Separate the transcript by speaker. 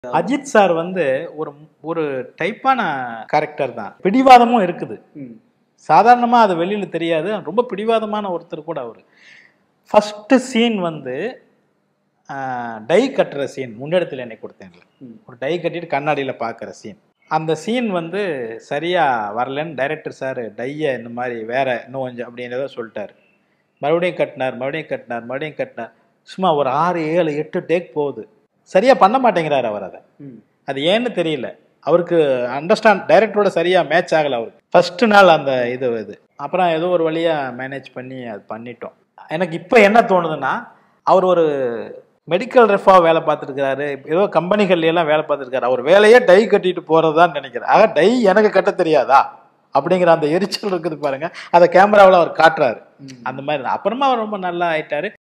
Speaker 1: Ajith sir வந்து ஒரு ஒரு டைப்பான கேரக்டர் தான் பிடிவாதமும் இருக்குது சாதாரணமாக அது வெளியில் தெரியாது ரொம்ப பிடிவாதமான ஒருத்தர் கூட அவர் ஃபஸ்ட்டு சீன் வந்து ஆஹ், டை கட்டுற சீன் முன்னெடுத்தில் என்னை கொடுத்தேன்ல ஒரு டை கட்டிட்டு கண்ணாடியில் பார்க்குற சீன் அந்த சீன் வந்து சரியாக வரலன்னு டைரக்டர் சார் டையை இந்த மாதிரி வேற இன்னும் கொஞ்சம் அப்படின்றத சொல்லிட்டாரு மறுபடியும் கட்டினார் மறுபடியும் கட்டினார் மறுபடியும் கட்டினார் சும்மா ஒரு ஆறு ஏழு எட்டு டேக் போகுது சரியாக பண்ண மாட்டேங்கிறார் அவர் அதை அது ஏன்னு தெரியல அவருக்கு அண்டர்ஸ்டாண்ட் டைரக்டரோட சரியாக மேட்ச் ஆகலை அவருக்கு ஃபர்ஸ்ட் நாள் அந்த இது இது அப்புறம் ஏதோ ஒரு வழியாக மேனேஜ் பண்ணி அது பண்ணிட்டோம் எனக்கு இப்போ என்ன தோணுதுன்னா அவர் ஒரு மெடிக்கல் ரெஃபா வேலை பார்த்துருக்காரு ஏதோ கம்பெனிகள்ல எல்லாம் வேலை பார்த்துருக்காரு அவர் வேலையே டை கட்டிட்டு போகிறதான்னு நினைக்கிறேன் ஆக டை எனக்கு கட்ட தெரியாதா அப்படிங்கிற அந்த எரிச்சல் இருக்குது பாருங்க அதை கேமராவில் அவர் காட்டுறாரு அந்த மாதிரி தான். அப்புறமா அவர் ரொம்ப நல்லா ஆயிட்டாரு